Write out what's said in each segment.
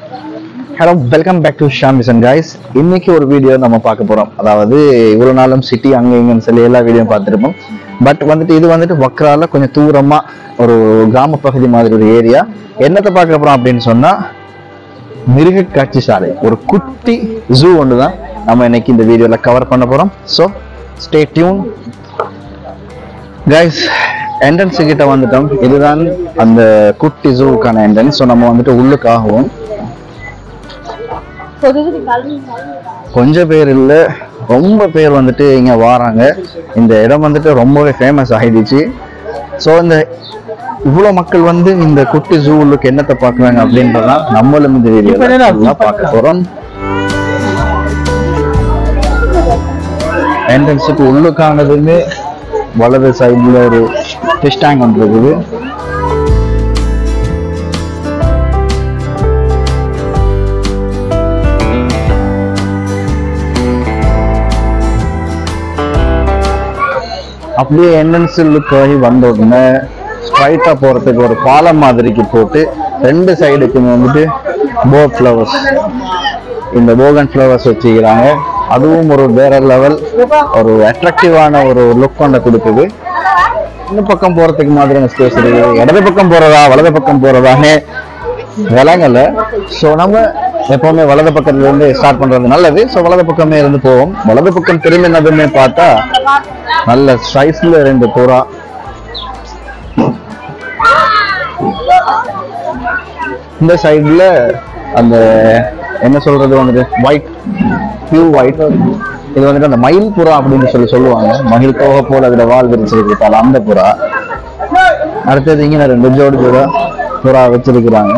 Hello welcome back to Sham mission guys இன்னைக்கு ஒரு video நம்ம பார்க்க போறோம் அதாவது இவ்வளவு நாளும் சிட்டி அங்க இங்கன்னு சொல்லி எல்லா வீடியோ பார்த்துருப்போம் பட் வந்துட்டு இது வந்துட்டு வக்ரால கொஞ்சம் தூரமா ஒரு கிராம பகுதி மாதிரி ஒரு ஏரியா என்னத்தை பார்க்க போறோம் அப்படின்னு சொன்னா மிருக காட்சி சாலை ஒரு குட்டி ஜூ ஒன்று தான் நம்ம இன்னைக்கு இந்த வீடியோல கவர் பண்ண போறோம் so stay tuned guys entrance கிட்ட வந்துட்டோம் இதுதான் அந்த குட்டி ஜூவுக்கான என்ட்ரன்ஸ் ஸோ நம்ம வந்துட்டு உள்ளுக்காகவும் கொஞ்சம் பேர் இல்ல ரொம்ப பேர் வந்துட்டு இங்க வராங்க இந்த இடம் வந்துட்டு ரொம்பவே ஃபேமஸ் ஆயிடுச்சு ஸோ இந்த இவ்வளவு மக்கள் வந்து இந்த குட்டி ஜூவுக்கு என்னத்தை பார்க்கறாங்க அப்படின்றதான் நம்மளும் இந்த வீடியோ பார்க்க போறோம் என்ட்ரன்ஸுக்கு உள்ளுக்கானதுமே வலது சைடுல ஒரு ஃபிஷ் டேங்க் ஒன்று இருக்குது அப்படியே என்ட்ரன்ஸ் லுக்காகி வந்த உடனே ஸ்ட்ரைட்டா போறதுக்கு ஒரு பாலம் மாதிரிக்கு போட்டு ரெண்டு சைடுக்குமே வந்துட்டு போ ஃப்ளவர்ஸ் இந்த போகன் ஃப்ளவர்ஸ் வச்சுக்கிறாங்க அதுவும் ஒரு வேற லெவல் ஒரு அட்ராக்டிவான ஒரு லுக் கொண்ட கொடுக்குது இந்த பக்கம் போறதுக்கு மாதிரியான ஸ்பேஸ் இருக்குது இடது பக்கம் போறதா வலது பக்கம் போறதான்னு விளங்கல ஸோ நம்ம எப்பவுமே வலது பக்கத்துல இருந்து ஸ்டார்ட் பண்றது நல்லது ஸோ வலது பக்கமே இருந்து போவோம் வலது பக்கம் திரும்பினதுமே பார்த்தா நல்ல சைஸ்ல ரெண்டு புறா இந்த சைடுல அந்த என்ன சொல்றது வந்துட்டு ஒயிட் பியூ ஒயிட் இது வந்துட்டு அந்த மயில் புறா அப்படின்னு சொல்லி சொல்லுவாங்க மயில் தோகை போல அதுல வால் விரிச்சிருக்கிறதால அந்த புறா அடுத்தது இங்க ரெண்டு ஜோடி ஜோடா புறா வச்சிருக்கிறாங்க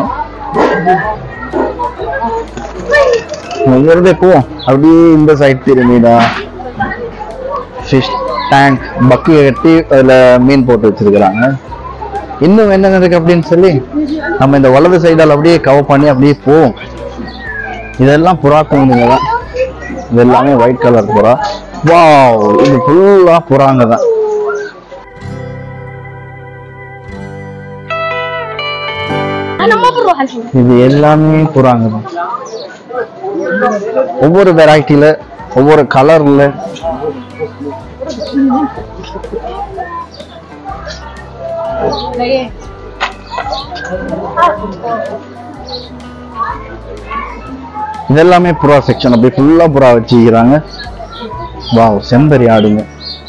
இங்கிருந்தே போவோம் அப்படியே இந்த சைட் திரும்பிடா ஃபிஷ் டேங்க் பக்கியை கட்டி அதுல மீன் போட்டு வச்சிருக்கிறாங்க இன்னும் என்ன இருக்கு அப்படின்னு சொல்லி நம்ம இந்த வலது சைடால் அப்படியே கவர் பண்ணி அப்படியே போவோம் இதெல்லாம் புறா குழந்தைங்க தான் இது எல்லாமே ஒயிட் கலர் புறா வாவ் இது ஃபுல்லா புறாங்க தான் انا ما بروح الحين இது எல்லாமே புறாங்க தான் ஒவ்வொரு வெரைட்டில ஒவ்வொரு கலர்ல இதெல்லாமே புறா செக்ஷன் அப்படியே ஃபுல்லா புறா வச்சுக்கிறாங்க வாவ் செம்பரி ஆடுங்க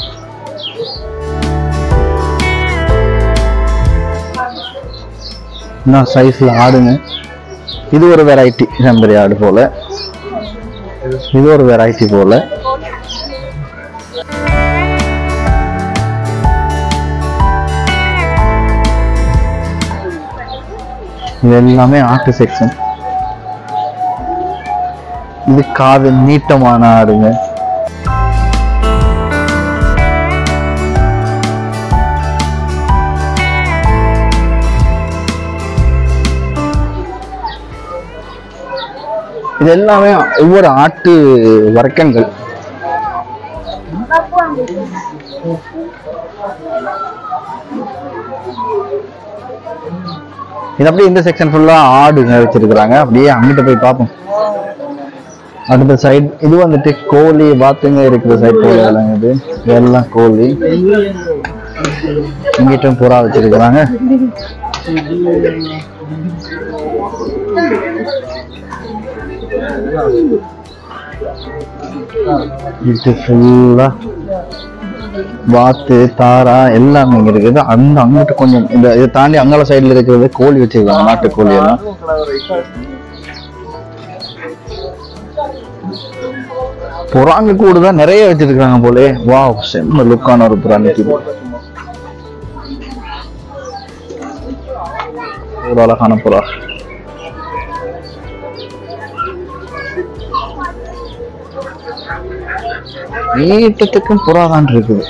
என்ன சைஸ்ல ஆடுங்க இது ஒரு வெரைட்டி செம்பரி ஆடு போல இது ஒரு வெரைட்டி போல இது எல்லாமே ஆட்டு செக்ஷன் இது காது நீட்டமான ஆடுங்க இது எல்லாமே ஒவ்வொரு ஆட்டு வர்க்கங்கள் இது அப்படியே இந்த செக்ஷன் ஃபுல்லா ஆடுங்க வச்சிருக்கிறாங்க அப்படியே அங்கிட்ட போய் பார்ப்போம் அடுத்த சைடு இது வந்துட்டு கோழி வாத்துங்க இருக்கிற சைடு போல இது இதெல்லாம் கோழி இங்கிட்டும் புறா வச்சிருக்கிறாங்க இது ஃபுல்லா வாத்து தாரா எல்லாமே இங்க இருக்குது அந்த அங்கிட்டு கொஞ்சம் இந்த இதை தாண்டி அங்கால சைடுல இருக்கிறது கோழி வச்சிருக்காங்க நாட்டு கோழி எல்லாம் புறாங்க கூட தான் நிறைய வச்சிருக்காங்க போலே வாவ் செம்ம லுக்கான ஒரு புறா நிக்குது ஒரு அழகான புறா நீட்டத்துக்கும் புறா தான் இருக்குது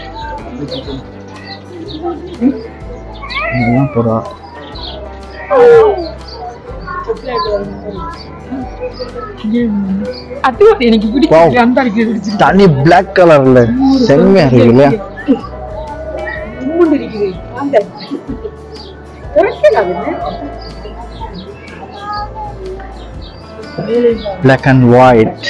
இதெல்லாம் புறா அது எனக்கு Wow. பிடிக்கும் அந்த அடிக்க பிடிச்சிருக்கு தனி பிளாக் கலர்ல செம்மையா இருக்கு இல்லையா மூணு இருக்குது அந்த குறைக்கலாம் black and white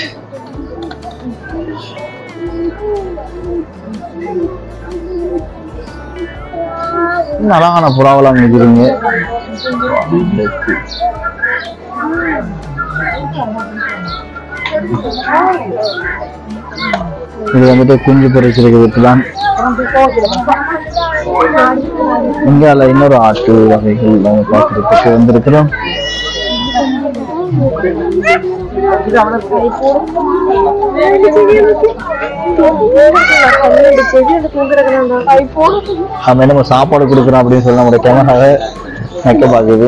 இன்னும் அழகான புறாவெல்லாம் இருக்குதுங்க இது வந்துட்டு குஞ்சு பொறிச்சிருக்கிறதுக்கு தான் இந்தியாவில் இன்னொரு ஆட்டு வகைகள் நம்ம பார்க்கறதுக்கு வந்திருக்கிறோம் நம்ம என்னமோ சாப்பாடு கொடுக்குறோம் அப்படின்னு சொல்லி நம்மளோட கேமராவை வைக்க பார்க்குது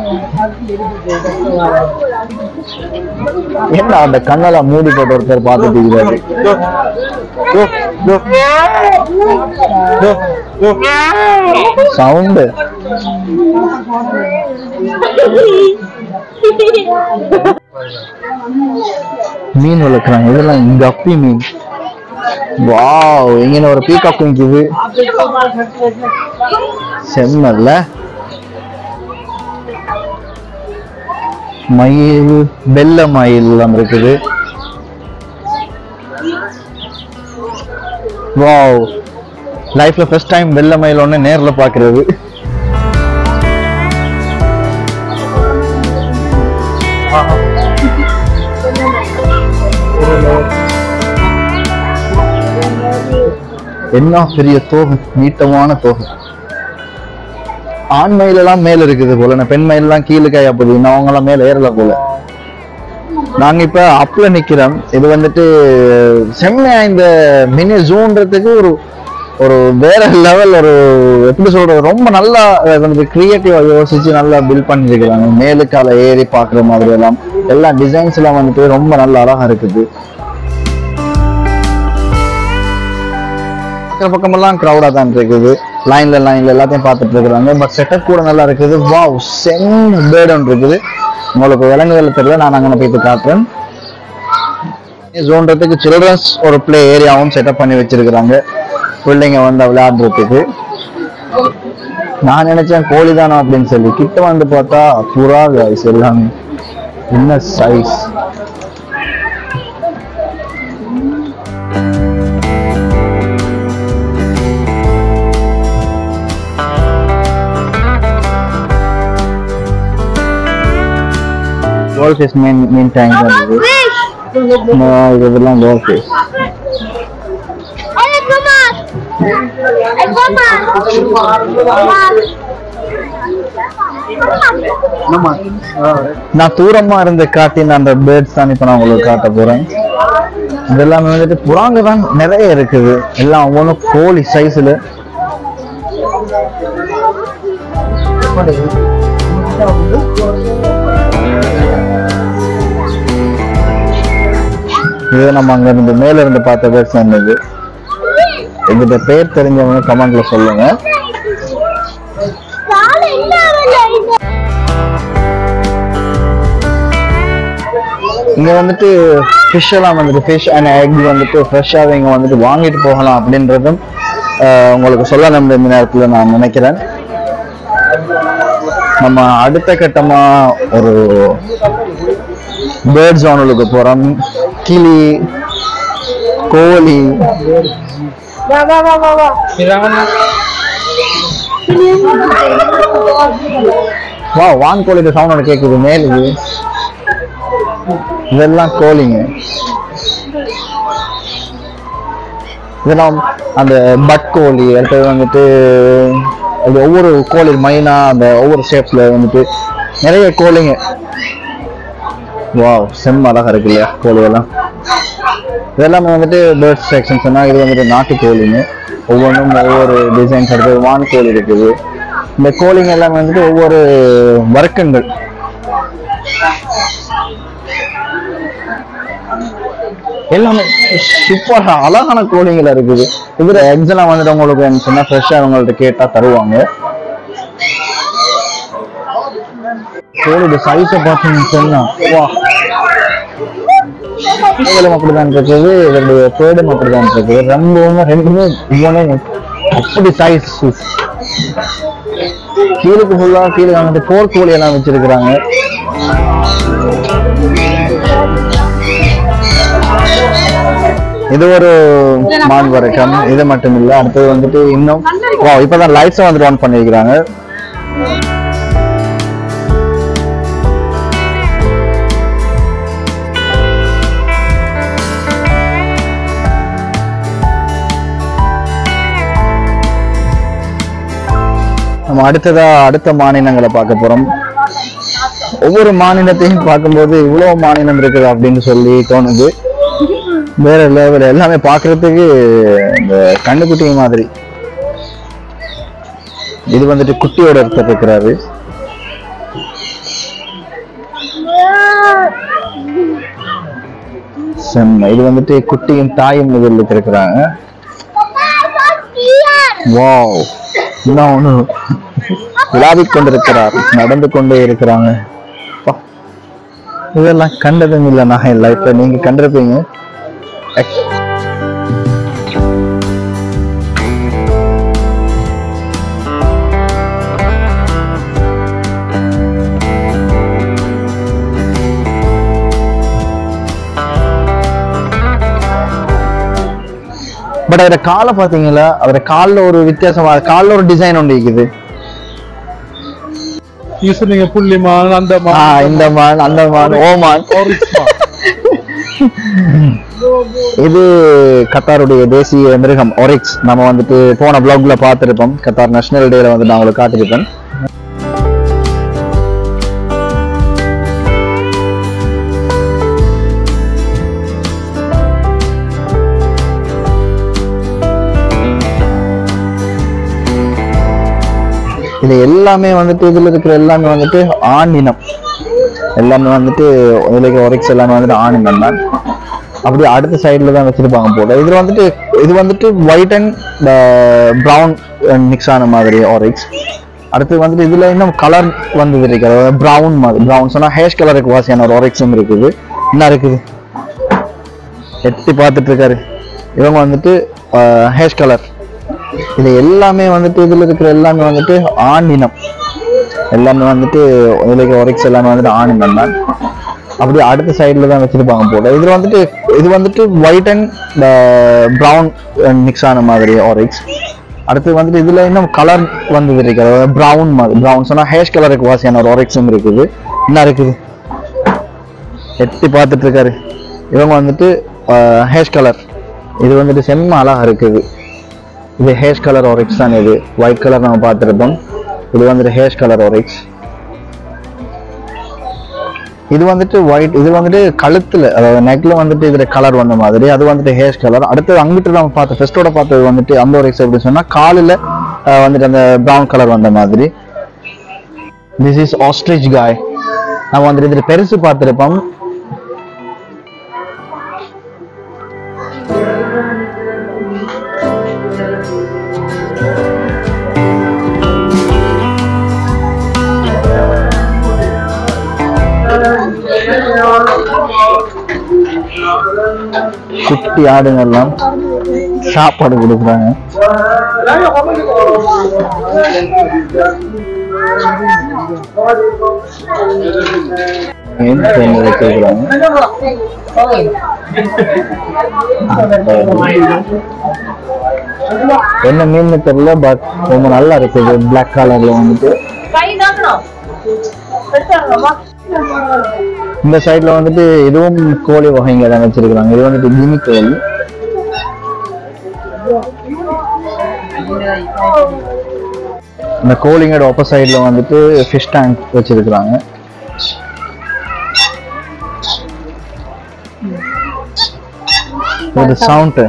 என்ன அந்த கண்ணெல்லாம் மூடி போட்டு ஒருத்தர் பார்த்துட்டு இருக்கிறாரு சவுண்டு மீன் வளர்க்குறாங்க இதெல்லாம் கப்பி மீன் வாவ் இங்க ஒரு பீகாக் நிக்குது செம்மல்ல மயில் வெள்ளை மயில் எல்லாம் இருக்குது வாவ் லைஃப்ல ஃபர்ஸ்ட் டைம் வெள்ளை மயில் ஒன்று நேர்ல பாக்குறது என்ன பெரிய தோகை நீட்டமான தோகை ஆண் மயில் எல்லாம் மேல இருக்குது போல நான் பெண் மயில் எல்லாம் கீழே கையா போகுது இன்னும் அவங்க எல்லாம் மேல ஏறல போல நாங்க இப்ப அப்ல நிக்கிறோம் இது வந்துட்டு செம்மையா இந்த மினி ஜூன்றதுக்கு ஒரு ஒரு வேற லெவல் ஒரு எப்படி சொல்றது ரொம்ப நல்லா அஹ், வந்து கிரியேட்டிவா யோசிச்சு நல்லா பில்ட் பண்ணிருக்கிறாங்க மேலுக்கால ஏறி பாக்குற மாதிரி எல்லாம் எல்லா டிசைன்ஸ் எல்லாம் வந்துட்டு ரொம்ப நல்ல அழகா இருக்குது பார்க்குற பக்கமெல்லாம் க்ரௌடாக தான் இருக்குது லைன்ல லைன்ல எல்லாத்தையும் பார்த்துட்டு இருக்கிறாங்க பட் செட்டப் கூட நல்லா இருக்குது வாவ் செம் பேர்ட் ஒன்று இருக்குது உங்களுக்கு விலங்குகள் தெரியல நான் அங்கே போயிட்டு காட்டுறேன் ஜோன்றதுக்கு சில்ட்ரன்ஸ் ஒரு ப்ளே ஏரியாவும் செட்டப் பண்ணி வச்சிருக்கிறாங்க பிள்ளைங்க வந்து விளையாடுறதுக்கு நான் நினைச்சேன் கோழி தானோ அப்படின்னு சொல்லி கிட்ட வந்து பார்த்தா புறா guys எல்லாமே என்ன சைஸ் கோல் ஃபிஷ் மீன் மீன் டேங்க் தான் இருக்குது ஆஹ் இது இதெல்லாம் goldfish Olha, Thomas! É Thomas! நான் தூரமா இருந்து காட்டின அந்த பேர்ட்ஸ் தான் இப்ப நான் உங்களுக்கு காட்ட போறேன் இதெல்லாமே வந்துட்டு புறாங்க தான் நிறைய இருக்குது எல்லாம் ஒவ்வொன்றும் கோழி சைஸ்ல இது நம்ம அங்க இருந்து மேல இருந்து பார்த்த பேர்ட்ஸ் இருந்தது இதுக்கு பேர் தெரிஞ்சவங்க கமெண்ட்ல சொல்லுங்க காலை என்ன ஆகல இங்க வந்துட்டு ஃபிஷ் எல்லாம் வந்துட்டு ஃபிஷ் அண்ட் எக் வந்துட்டு ஃப்ரெஷ்ஷாக இங்க வந்துட்டு வாங்கிட்டு போகலாம் அப்படின்றதும் ஆஹ், உங்களுக்கு சொல்ல நம்ம இந்த நேரத்துல நான் நினைக்கிறேன் நம்ம அடுத்த கட்டமா ஒரு பேர்ட் ஜோனலுக்கு போறோம் கிளி கோழி வா வா வா வா வா வா வான் கோழியோட சவுண்ட் கேக்குது மேலுக்கு இதெல்லாம் கோழிங்க இதெல்லாம் அந்த பட் கோழி அடுத்தது வந்துட்டு அது ஒவ்வொரு கோழி மைனா அந்த ஒவ்வொரு ஷேப்ல வந்துட்டு நிறைய கோழிங்க வாவ் செம்ம அழகா இருக்கு இல்லையா கோழி எல்லாம் இதெல்லாமே வந்துட்டு பேர்ட் செக்ஷன் சொன்னா இது வந்துட்டு நாட்டு கோழிங்க ஒவ்வொன்றும் ஒவ்வொரு டிசைன்ஸ் அடுத்தது வான் கோழி இருக்குது இந்த கோழிங்க எல்லாமே வந்துட்டு ஒவ்வொரு வர்க்கங்கள் எல்லாமே சூப்பரா அழகான கோழிங்களா இருக்குது இதுல eggs எல்லாம் வந்துட்டு உங்களுக்கு என்ன சொன்னா ஃப்ரெஷ்ஷா அவங்கள்ட்ட கேட்டா தருவாங்க கோழியோட சைஸை பார்த்தீங்கன்னு சொன்னா வா கோழிகளும் அப்படிதான் இருக்குது இதனுடைய பேடும் அப்படிதான் இருக்குது ரொம்பவும் ரெண்டுமே ஒவ்வொன்றும் அப்படி சைஸ் கீழுக்கு ஃபுல்லா கீழே வந்துட்டு போர் கோழி எல்லாம் வச்சிருக்கிறாங்க இது ஒரு மான் வரைக்கம் இது மட்டும் இல்ல அடுத்தது வந்துட்டு இன்னும் வா இப்பதான் லைட்ஸ் வந்துட்டு ஆன் பண்ணிருக்கிறாங்க நம்ம அடுத்ததா அடுத்த மாநிலங்களை பார்க்க போறோம் ஒவ்வொரு மாநிலத்தையும் பார்க்கும்போது இவ்வளவு மாநிலம் இருக்குது அப்படின்னு சொல்லி தோணுது வேற லெவல் எல்லாமே பார்க்கிறதுக்கு இந்த கண்ணுக்குட்டி மாதிரி இது வந்துட்டு குட்டியோட ஒருத்தர் இருக்கிறாரு செம்ம இது வந்துட்டு குட்டியும் தாயும் இதில் இருக்கிறாங்க வாவ் இன்னும் ஒன்று விளாவிக் கொண்டிருக்கிறார் நடந்து கொண்டே இருக்கிறாங்க அப்பா. இதெல்லாம் கண்டதும் இல்லை நான் என் லைஃப்ல நீங்க கண்டிருப்பீங்க Ac- பட் அவரை காலை பாத்தீங்களா அவரை கால்ல ஒரு வித்தியாசமா கால்ல ஒரு டிசைன் ஒன்று இருக்குது நீங்க சொன்னீங்க புள்ளிமான் அந்த ஆ இந்த மான் அந்த மான் ஓமான் இது கத்தாருடைய தேசிய மிருகம் ஒரிக்ஸ் நம்ம வந்துட்டு போன பிளாக்ல பார்த்திருப்போம் கத்தார் நேஷனல் டேல வந்து நான் உங்களுக்கு காட்டியிருப்பேன் இது எல்லாமே வந்துட்டு இதுல இருக்கிற எல்லாமே வந்துட்டு ஆண் இனம் எல்லாமே வந்துட்டு இதுல இருக்கிற ஒரிக்ஸ் எல்லாமே வந்துட்டு ஆண் இனம் தான் அப்படியே அடுத்த சைடுல தான் வச்சிருப்பாங்க போல இதுல வந்துட்டு இது வந்துட்டு ஒயிட் அண்ட் ப்ரௌன் மிக்ஸ் ஆன மாதிரி ஆரிக்ஸ் அடுத்து வந்துட்டு இதுல இன்னும் கலர் வந்தது இருக்கு அதாவது ப்ரௌன் மாதிரி ப்ரௌன் சொன்னா ஹேஷ் கலருக்கு வாசியான ஒரு ஆரிக்ஸும் இருக்குது என்ன இருக்குது எட்டி பார்த்துட்டு இருக்காரு இவங்க வந்துட்டு ஹேஷ் கலர் இது எல்லாமே வந்துட்டு இதுல இருக்கிற எல்லாமே வந்துட்டு ஆண் இனம் எல்லாமே வந்துட்டு இதுல இருக்கிற ஒரிக்ஸ் எல்லாமே வந்துட்டு ஆண் இனம் தான் அப்படியே அடுத்த சைடுல தான் வச்சிருப்பாங்க போல இதுல வந்துட்டு இது வந்துட்டு ஒயிட் அண்ட் ப்ரௌன் மிக்ஸ் ஆன மாதிரி ஆரிக்ஸ் அடுத்து வந்துட்டு இதுல இன்னும் கலர் வந்தது இருக்கு அதாவது ப்ரௌன் மாதிரி ப்ரௌன் சொன்னா ஹேஷ் கலருக்கு வாசியான ஒரு ஆரிக்ஸும் இருக்குது என்ன இருக்குது எட்டி பார்த்துட்டு இருக்காரு இவங்க வந்துட்டு ஹேஷ் கலர் இது வந்துட்டு செம்ம அழகா இருக்குது இது ஹேஷ் கலர் ஒரிக்ஸ் தான் இது ஒயிட் கலர் நம்ம பார்த்துருப்போம் இது வந்துட்டு ஹேஷ் கலர் ஒரிக்ஸ் இது வந்துட்டு ஒயிட் இது வந்துட்டு கழுத்துல அதாவது நெக்ல வந்துட்டு இதுல கலர் வந்த மாதிரி அது வந்துட்டு ஹேஷ் கலர் அடுத்து அங்கிட்டு நம்ம பார்த்த ஃபெஸ்டோட பார்த்தது வந்துட்டு அந்த ஒரிக்ஸ் எப்படி சொன்னா காலில் வந்துட்டு அந்த ப்ரௌன் கலர் வந்த மாதிரி திஸ் இஸ் ஆஸ்ட்ரிச் காய் நம்ம வந்துட்டு இதுல பெருசு பார்த்திருப்போம் குட்டி ஆடுங்கெல்லாம் சாப்பாடு கொடுக்குறாங்க மீன் தேன் வச்சிருக்கிறாங்க என்ன மீன் தெரியல பட் ரொம்ப நல்லா இருக்குது பிளாக் கலர்ல வந்துட்டு இந்த சைடுல வந்துட்டு இதுவும் கோழி வகைங்க தான் வச்சிருக்காங்க இது வந்துட்டு கிமி கோழி இந்த கோழிங்கோட ஆப்போசைட்ல வந்துட்டு ஃபிஷ் டேங்க் வச்சிருக்கிறாங்க ஒரு சவுண்ட்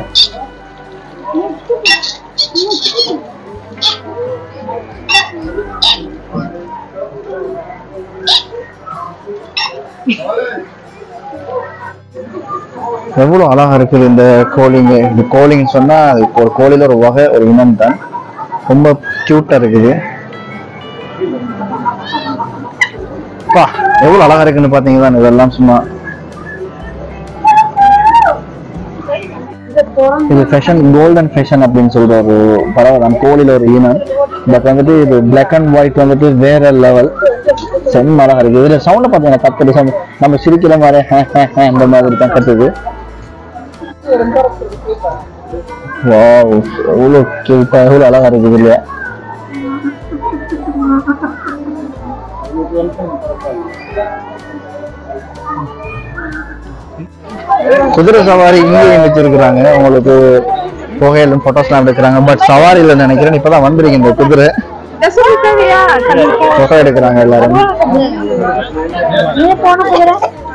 எவ்வளவு அழகா இருக்குது இந்த கோழிங்க இந்த கோழின்னு சொன்னா அது ஒரு கோழில ஒரு வகை ஒரு இனம் தான் ரொம்ப கியூட்டா இருக்குது பா எவ்வளவு அழகா இருக்குன்னு பாத்தீங்களா இதெல்லாம் சும்மா இது ஃபேஷன் கோல்டன் ஃபேஷன் அப்படின்னு சொல்ற ஒரு பறவை தான் கோழில ஒரு இனம் பட் வந்துட்டு இது பிளாக் அண்ட் ஒயிட் வந்துட்டு வேற லெவல் செம்ம அழகா இருக்கு இதுல சவுண்ட பாத்தீங்கன்னா கத்துது sound. நம்ம சிரிக்கிற மாதிரி ஹே, ஹே, ஹே இந்த மாதிரி தான் கத்துது வாவ் எவ்வளோ கியூட்டா எவ்வளோ அழகா இருக்குது இல்லையா குதிரை சவாரி இங்கேயும் வச்சிருக்கிறாங்க உங்களுக்கு புகையிலும் போட்டோஸ்லாம் எடுக்கிறாங்க பட் சவாரியில நினைக்கிறேன் இப்பதான் வந்திருக்கு இந்த குதிரை போட்டோ எடுக்கிறாங்க எல்லாரும் நீ போன போகிற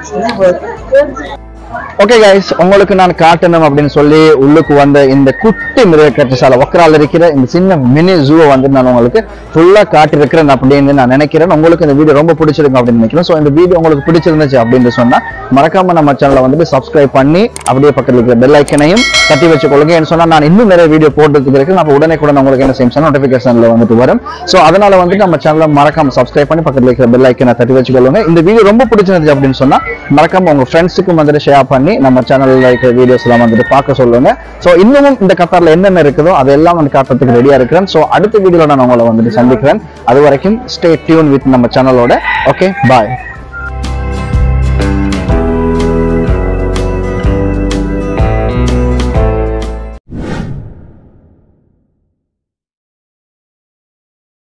ஓகே கைஸ் உங்களுக்கு நான் காட்டணும் அப்படின்னு சொல்லி உள்ளுக்கு வந்த இந்த குட்டி மிருக சாலை ஒக்கரால் இருக்கிற இந்த சின்ன மினி ஜூவை வந்து நான் உங்களுக்கு ஃபுல்லா காட்டியிருக்கிறேன் அப்படின்னு நான் நினைக்கிறேன் உங்களுக்கு இந்த வீடியோ ரொம்ப பிடிச்சிருக்கும் அப்படின்னு நினைக்கிறேன் ஸோ இந்த வீடியோ உங்களுக்கு பிடிச்சிருந்துச்சு அப்படின்னு சொன்னா மறக்காம நம்ம சேனலை வந்துட்டு சப்ஸ்கிரைப் பண்ணி அப்படியே பக்கத்தில் இருக்கிற பெல் ஐக்கனையும் தட்டி வச்சுக்கொள்ளுங்க ஏன்னு சொன்னா நான் இன்னும் நிறைய வீடியோ போட்டதுக்கு இருக்கு நம்ம உடனே கூட உங்களுக்கு என்ன செய்யும் நோட்டிபிகேஷன்ல வந்துட்டு வரும் ஸோ அதனால வந்துட்டு நம்ம சேனலை மறக்காம சப்ஸ்கிரைப் பண்ணி பக்கத்தில் இருக்கிற பெல் ஐக்கனை தட்டி வச்சுக்கொள்ளுங்க இந்த வீடியோ ரொம்ப பிடிச்சிருந்துச்சு அப்படின்னு சொன்னா மறக்காம உங்க ஃப்ரெண்ட்ஸுக்கும் வந்துட்டு ஷேர் பண்ணி நம்ம சேனல்ல இருக்கிற வீடியோஸ் எல்லாம் வந்துட்டு பார்க்க சொல்லுங்க ஸோ இன்னமும் இந்த கத்தார்ல என்னென்ன இருக்குதோ அதெல்லாம் வந்து காட்டுறதுக்கு ரெடியா இருக்கிறேன் ஸோ அடுத்த வீடியோல நான் உங்களை வந்துட்டு சந்திக்கிறேன் அது வரைக்கும் ஸ்டே டியூன் வித் நம்ம சேனலோட ஓகே பாய்